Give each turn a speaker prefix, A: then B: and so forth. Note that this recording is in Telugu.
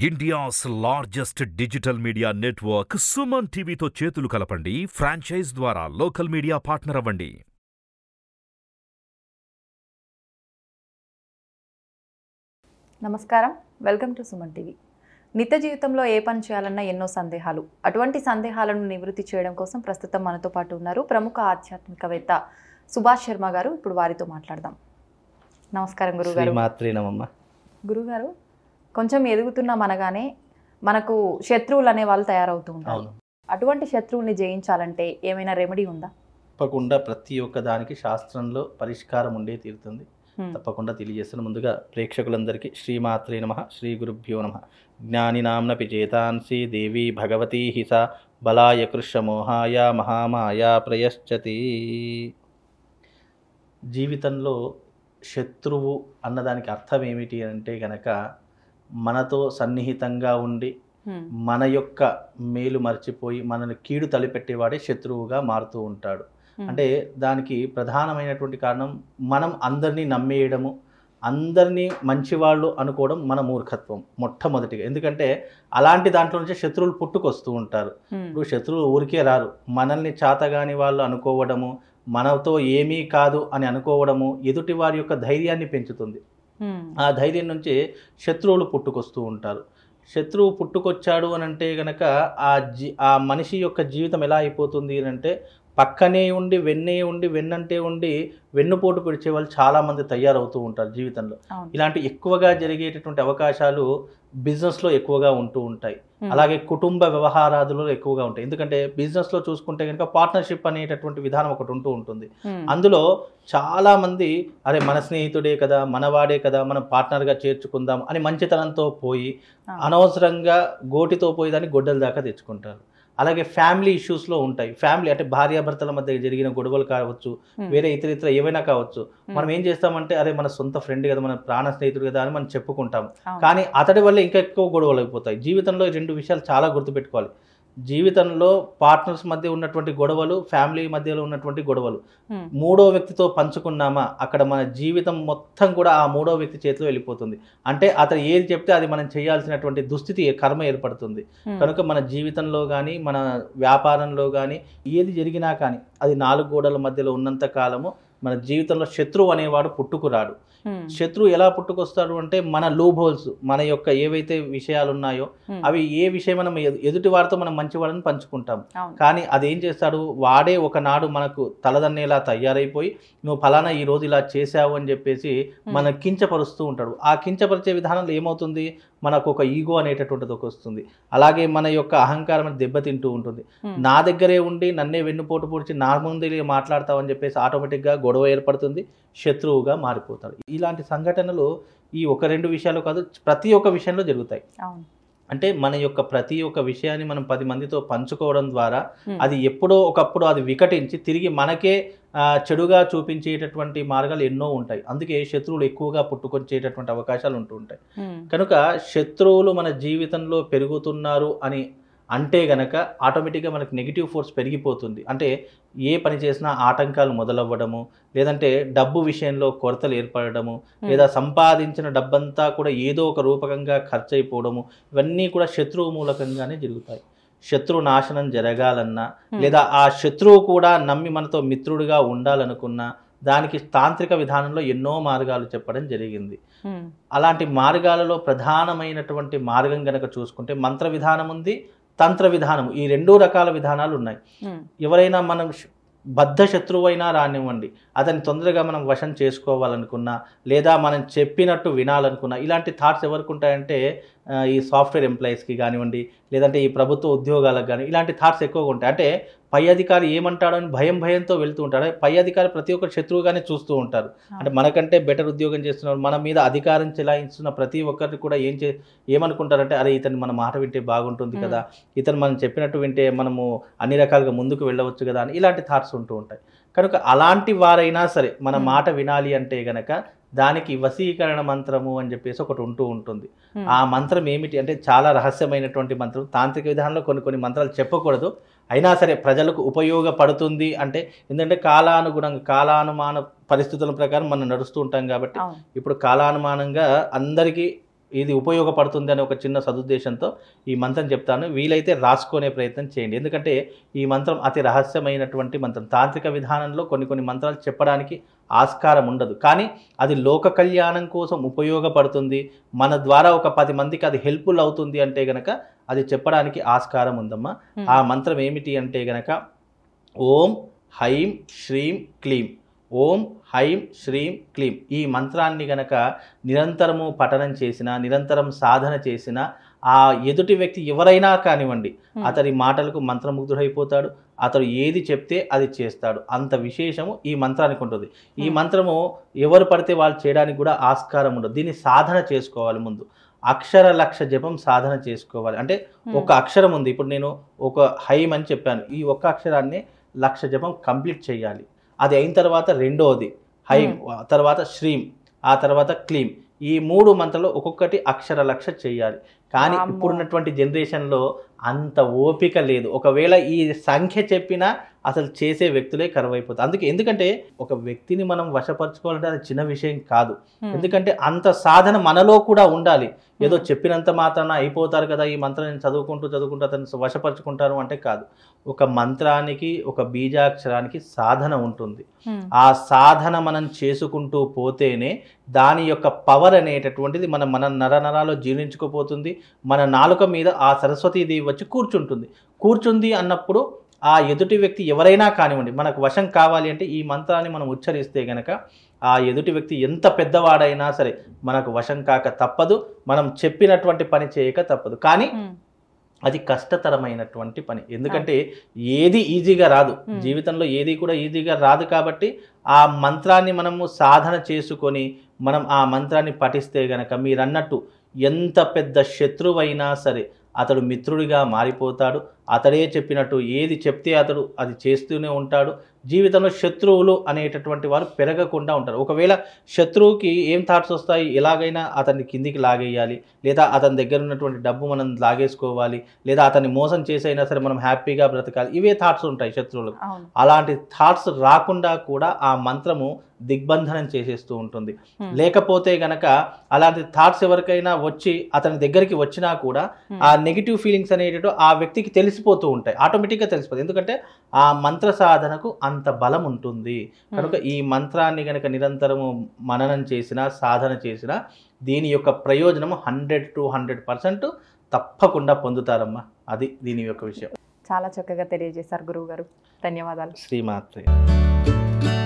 A: India's largest digital media network Suman టీవీతో చేతులు కలపండి ఫ్రాంచైజ్ ద్వారా లోకల్ మీడియా పార్ట్నర్ అవ్వండి
B: నమస్కారం వెల్కమ్ టు సుమన్ టీవీ నిత్య జీవితంలో ఏ పని చేయాలన్నా ఎన్నో సందేహాలు అటువంటి సందేహాలను నివృత్తి చేయడం కోసం ప్రస్తుతం మనతో పాటు ఉన్నారు ప్రముఖ ఆధ్యాత్మికవేత్త సుభాష్ శర్మ గారు ఇప్పుడు వారితో మాట్లాడదాం నమస్కారం గురుగారు
C: శ్రీమాత్రి నమమ్మ
B: గురుగారు కొంచెం ఎదుగుతున్నాం అనగానే మనకు శత్రువులు అనే వాళ్ళు తయారవుతూ ఉంటారు
C: అవును
B: అటువంటి శత్రువుల్ని జయించాలంటే ఏమైనా రెమెడీ ఉందా
C: తప్పకుండా ప్రతి ఒక్క దానికి శాస్త్రంలో పరిష్కారం ఉండే తీరుతుంది
B: హ్మ్.
C: తప్పకుండా తెలియజేస్తాను ముందుగా ప్రేక్షకులందరికీ శ్రీమాత్రే నమ శ్రీ గురుభ్యో నమ జ్ఞానినాంనపి చేతాంసి దేవి భగవతీ హిస బలాయ కృష్ణమోహాయ మహామాయ ప్రయశ్చతి జీవితంలో శత్రువు అన్నదానికి అర్థం ఏమిటి అంటే గనక మనతో సన్నిహితంగా ఉండి
B: హ్మ్.
C: మన యొక్క మేలు మర్చిపోయి మనల్ని కీడు తలిపెట్టేవాడే శత్రువుగా మారుతూ ఉంటాడు
B: హ్మ్.
C: అంటే దానికి ప్రధానమైనటువంటి కారణం మనం అందరినీ నమ్మేయడము అందరినీ మంచివాళ్ళు అనుకోవడం మన మూర్ఖత్వం మొట్టమొదటిగా ఎందుకంటే అలాంటి దాంట్లో నుంచి శత్రువులు పుట్టుకొస్తూ ఉంటారు
B: హ్మ్.
C: ఇప్పుడు శత్రువులు ఊరికే రారు మనల్ని చాతగాని వాళ్ళు అనుకోవడము మనతో ఏమీ కాదు అని అనుకోవడము ఎదుటి వారి యొక్క ధైర్యాన్ని పెంచుతుంది
B: హ్మ్.
C: ఆ ధైర్యం నుంచి శత్రువులు పుట్టుకొస్తూ ఉంటారు శత్రువు పుట్టుకొచ్చాడు అని అంటే గనక ఆ జీ ఆ మనిషి యొక్క జీవితం ఎలా అయిపోతుంది అని అంటే పక్కనే ఉండి వెన్నే ఉండి వెన్నంటే ఉండి వెన్నుపోటు పిడిచే వాళ్ళు చాలామంది తయారవుతూ ఉంటారు జీవితంలో
B: అవును
C: ఇలాంటి ఎక్కువగా జరిగేటటువంటి అవకాశాలు బిజినెస్లో ఎక్కువగా ఉంటూ ఉంటాయి
B: హ్మ్.
C: అలాగే కుటుంబ వ్యవహారాదులో ఎక్కువగా ఉంటాయి ఎందుకంటే బిజినెస్లో చూసుకుంటే కనుక పార్ట్నర్షిప్ అనేటటువంటి విధానం ఒకటి ఉంటూ ఉంటుంది
B: హ్మ్.
C: అందులో చాలా మంది అరే మన స్నేహితుడే కదా మనవాడే కదా మనం పార్ట్నర్గా చేర్చుకుందాం అని మంచితనంతో పోయి
B: ఆ.
C: అనవసరంగా గోటితో పోయి దాన్ని గొడ్డల దాకా తెచ్చుకుంటారు అలాగే ఫ్యామిలీ ఇష్యూస్లో ఉంటాయి ఫ్యామిలీ అంటే భార్యాభర్తల మధ్య జరిగిన గొడవలు కావచ్చు
B: హ్మ్.
C: వేరే ఇతర ఇతర ఏవైనా కావచ్చు
B: హ్మ్.
C: మనం ఏం చేస్తామంటే అరే మన సొంత ఫ్రెండ్ కదా మన ప్రాణ స్నేహితుడు కదా అని మనం చెప్పుకుంటాం
B: అవును.
C: కానీ అతడి వల్ల ఇంకా ఎక్కువ గొడవలు అయిపోతాయి జీవితంలో ఈ రెండు విషయాలు చాలా గుర్తుపెట్టుకోవాలి జీవితంలో పార్ట్నర్స్ మధ్య ఉన్నటువంటి గొడవలు ఫ్యామిలీ మధ్యలో ఉన్నటువంటి గొడవలు
B: హ్మ్.
C: మూడో వ్యక్తితో పంచుకున్నామా అక్కడ మన జీవితం మొత్తం కూడా ఆ మూడో వ్యక్తి చేతిలో వెళ్ళిపోతుంది అంటే అతను ఏది చెప్తే అది మనం చేయాల్సినటువంటి దుస్థితి కర్మ ఏర్పడుతుంది
B: హ్మ్.
C: కనుక మన జీవితంలో కానీ మన వ్యాపారంలో కానీ ఏది జరిగినా కానీ అది నాలుగు గోడల మధ్యలో ఉన్నంత కాలము మన జీవితంలో శత్రువు అనేవాడు పుట్టుకురాడు
B: హ్మ్.
C: శత్రువు ఎలా పుట్టుకొస్తాడు అంటే మన లూప్ హోల్స్ మన యొక్క ఏవైతే విషయాలు ఉన్నాయో
B: హ్మ్.
C: అవి ఏ విషయం మనం ఎదు- ఎదుటి వారితో మనం మంచి వాళ్ళని పంచుకుంటాం
B: అవును
C: కానీ అదేం చేస్తాడు వాడే ఒకనాడు మనకు తలదన్నేలా తయారైపోయి నువ్వు ఫలానా ఈ రోజు ఇలా చేశావు అని చెప్పేసి మన కించపరుస్తూ ఉంటాడు ఆ కించపరిచే విధానంలో ఏమవుతుంది మనకు ఒక ఈగో అనేటటువంటిది ఒక వస్తుంది అలాగే మన యొక్క అహంకారం అనేది దెబ్బతింటూ ఉంటుంది
B: హ్మ్.
C: నా దగ్గరే ఉండి నన్నే వెన్నుపోటు పొడిచి నా ముందు మాట్లాడతావని చెప్పేసి ఆటోమేటిక్గా గొడవ ఏర్పడుతుంది శత్రువుగా మారిపోతాడు ఇలాంటి సంఘటనలు ఈ ఒక రెండు విషయాలు కాదు ప్రతి ఒక్క విషయంలో జరుగుతాయి
B: అవును
C: అంటే మన యొక్క ప్రతి ఒక్క విషయాన్ని మనం పది మందితో పంచుకోవడం ద్వారా
B: హ్మ్.
C: అది ఎప్పుడో ఒకప్పుడు అది వికటించి తిరిగి మనకే ఆ, చెడుగా చూపించేటటువంటి మార్గాలు ఎన్నో ఉంటాయి అందుకే శత్రువులు ఎక్కువగా పుట్టుకొచ్చేటటువంటి అవకాశాలు ఉంటూ ఉంటాయి
B: హ్మ్.
C: కనుక శత్రువులు మన జీవితంలో పెరుగుతున్నారు అని అంటే గనక ఆటోమేటిక్గా మనకి నెగిటివ్ ఫోర్స్ పెరిగిపోతుంది అంటే ఏ పని చేసినా ఆటంకాలు మొదలవ్వడము లేదంటే డబ్బు విషయంలో కొరతలు ఏర్పడము లేదా సంపాదించిన డబ్బంతా కూడా ఏదో ఒక రూపకంగా ఖర్చు అయిపోవడము ఇవన్నీ కూడా శత్రువు మూలకంగానే జరుగుతాయి శత్రు నాశనం జరగాలన్నా
B: Hmm.
C: లేదా ఆ శత్రువు కూడా నమ్మి మనతో మిత్రుడిగా ఉండాలనుకున్నా దానికి తాంత్రిక విధానంలో ఎన్నో మార్గాలు చెప్పడం జరిగింది
B: హ్మ్.
C: అలాంటి మార్గాలలో ప్రధానమైనటువంటి మార్గం గనక చూసుకుంటే మంత్ర విధానం ఉంది తంత్ర విధానం ఈ రెండు రకాల విధానాలు ఉన్నాయి
B: హ్మ్.
C: ఎవరైనా మనం శ- బద్ధ శత్రువైనా రానివ్వండి అతన్ని తొందరగా మనం వశం చేసుకోవాలనుకున్నా లేదా మనం చెప్పినట్టు వినాలనుకున్నా ఇలాంటి థాట్స్ ఎవరికి ఉంటాయంటే ఆ, ఈ సాఫ్ట్వేర్ ఎంప్లాయీస్కి కానివ్వండి లేదంటే ఈ ప్రభుత్వ ఉద్యోగాలకు కానీ ఇలాంటి థాట్స్ ఎక్కువగా ఉంటాయి అంటే పై అధికారి ఏమంటాడో అని భయం భయంతో వెళ్తూ ఉంటాడు పై అధికారి ప్రతి ఒక్కరు శత్రువుగానే చూస్తూ ఉంటారు అంటే మనకంటే బెటర్ ఉద్యోగం చేస్తున్నారు మన మీద అధికారం చెలాయిస్తున్న ప్రతి ఒక్కరిని కూడా ఏం చే ఏమనుకుంటారంటే అరే ఇతను మన మాట వింటే బాగుంటుంది కదా ఇతను మనం చెప్పినట్టు వింటే మనము అన్ని రకాలుగా ముందుకు వెళ్ళవచ్చు కదా అని ఇలాంటి థాట్స్ ఉంటూ ఉంటాయి కనుక అలాంటి వారైనా సరే మన
B: Hmm.
C: మాట వినాలి అంటే గనక దానికి వశీకరణ మంత్రము అని చెప్పేసి ఒకటి ఉంటూ ఉంటుంది
B: హ్మ్.
C: ఆ మంత్రం ఏమిటి అంటే చాలా రహస్యమైనటువంటి మంత్రం తాంత్రిక విధానంలో కొన్ని కొన్ని మంత్రాలు చెప్పకూడదు అయినా సరే ప్రజలకు ఉపయోగపడుతుంది అంటే ఎందుకంటే కాలానుగుణంగా కాలానుమాన పరిస్థితుల ప్రకారం మనం నడుస్తూ ఉంటాం కాబట్టి
B: అవును
C: ఇప్పుడు కాలానుమానంగా అందరికీ ఇది ఉపయోగపడుతుంది అనే ఒక చిన్న సదుద్దేశంతో ఈ మంత్రం చెప్తాను వీలైతే రాసుకునే ప్రయత్నం చేయండి ఎందుకంటే ఈ మంత్రం అతి రహస్యమైనటువంటి మంత్రం తాంత్రిక విధానంలో కొన్ని కొన్ని మంత్రాలు చెప్పడానికి ఆస్కారం ఉండదు కానీ అది లోక కళ్యాణం కోసం ఉపయోగపడుతుంది మన ద్వారా ఒక పది మందికి అది హెల్ప్ఫుల్ అవుతుంది అంటే గనక అది చెప్పడానికి ఆస్కారం ఉందమ్మా
B: Hmm.
C: ఆ మంత్రం ఏమిటి అంటే గనక ఓం హైం శ్రీం క్లీం ఓం హైం శ్రీం క్లీం ఈ మంత్రాన్ని గనక నిరంతరము పఠనం చేసిన నిరంతరం సాధన చేసిన ఆ ఎదుటి వ్యక్తి ఎవరైనా కానివ్వండి
B: Hmm.
C: అతని మాటలకు మంత్రముగ్ధుడైపోతాడు అతడు ఏది చెప్తే అది చేస్తాడు అంత విశేషము ఈ మంత్రానికి ఉంటుంది ఈ
B: Hmm.
C: మంత్రము ఎవరు పడితే వాళ్ళు చేయడానికి కూడా ఆస్కారం ఉండదు దీన్ని సాధన చేసుకోవాలి ముందు అక్షర లక్ష జపం సాధన చేసుకోవాలి అంటే
B: Hmm.
C: ఒక అక్షరం ఉంది ఇప్పుడు నేను ఒక హైమ్ అని చెప్పాను ఈ ఒక్క అక్షరాన్ని లక్ష జపం కంప్లీట్ చేయాలి అది అయిన తర్వాత రెండోది హైమ్ తర్వాత శ్రీం ఆ తర్వాత క్లీం ఈ మూడు మంత్రాలు ఒక్కొక్కటి అక్షర లక్ష చేయాలి కానీ
B: వామ్మో.
C: ఇప్పుడున్నటువంటి జనరేషన్లో అంత ఓపిక లేదు ఒకవేళ ఈ సంఖ్య చెప్పినా అసలు చేసే వ్యక్తులే కరువైపోతారు అందుకే ఎందుకంటే ఒక వ్యక్తిని మనం వశపరచుకోవాలంటే అది చిన్న విషయం కాదు
B: Hmm.
C: ఎందుకంటే అంత సాధన మనలో కూడా ఉండాలి ఏదో
B: Hmm.
C: చెప్పినంత మాత్రాన అయిపోతారు కదా ఈ మంత్రం నేను చదువుకుంటూ చదువుకుంటూ అతను వశపరుచుకుంటాను అంటే కాదు ఒక మంత్రానికి ఒక బీజాక్షరానికి సాధన ఉంటుంది
B: Hmm.
C: ఆ సాధన మనం చేసుకుంటూ పోతేనే దాని యొక్క పవర్ అనేటటువంటిది మన మన నరనరాలో జీర్ణించుకుపోతుంది మన నాలుక మీద ఆ సరస్వతీదేవి వచ్చి కూర్చుంటుంది కూర్చుంది అన్నప్పుడు ఆ ఎదుటి వ్యక్తి ఎవరైనా కానివ్వండి మనకు వశం కావాలి అంటే ఈ మంత్రాన్ని మనం ఉచ్చరిస్తే గనక ఆ ఎదుటి వ్యక్తి ఎంత పెద్దవాడైనా సరే మనకు వశం కాక తప్పదు మనం చెప్పినటువంటి పని చేయక తప్పదు కానీ
B: Hmm.
C: అది కష్టతరమైనటువంటి పని ఎందుకంటే ఏది ఈజీగా రాదు
B: Hmm.
C: జీవితంలో ఏది కూడా ఈజీగా రాదు కాబట్టి ఆ మంత్రాన్ని మనము సాధన చేసుకొని మనం ఆ మంత్రాన్ని పఠిస్తే గనక మీరు అన్నట్టు ఎంత పెద్ద శత్రువైనా సరే అతడు మిత్రుడిగా మారిపోతాడు అతడే చెప్పినట్టు ఏది చెప్తే అతడు అది చేస్తూనే ఉంటాడు జీవితంలో శత్రువులు అనేటటువంటి వారు పెరగకుండా ఉంటారు ఒకవేళ శత్రువుకి ఏం థాట్స్ వస్తాయి ఎలాగైనా అతన్ని కిందికి లాగేయాలి లేదా అతని దగ్గర ఉన్నటువంటి డబ్బు మనం లాగేసుకోవాలి లేదా అతన్ని మోసం చేసైనా సరే మనం హ్యాపీగా బ్రతకాలి ఇవే థాట్స్ ఉంటాయి శత్రువులకు
B: అవును
C: అలాంటి థాట్స్ రాకుండా కూడా ఆ మంత్రము దిగ్బంధనం చేసేస్తూ ఉంటుంది
B: Hmm.
C: లేకపోతే గనక అలాంటి థాట్స్ ఎవరికైనా వచ్చి అతని దగ్గరికి వచ్చినా కూడా
B: Hmm.
C: ఆ నెగిటివ్ ఫీలింగ్స్ అనేటటు ఆ వ్యక్తికి తెలిసిపోతూ ఉంటాయి ఆటోమేటిక్గా తెలిసిపోతుంది ఎందుకంటే ఆ మంత్ర సాధనకు అంత బలం ఉంటుంది కనుక ఈ మంత్రాన్ని కనుక నిరంతరము మననం చేసినా సాధన చేసినా దీని యొక్క ప్రయోజనము హండ్రెడ్ టు హండ్రెడ్ పర్సెంట్ తప్పకుండా పొందుతారమ్మా అది దీని యొక్క విషయం
B: చాలా చక్కగా తెలియజేశారు గురువు గారు ధన్యవాదాలు
C: శ్రీమాత్రే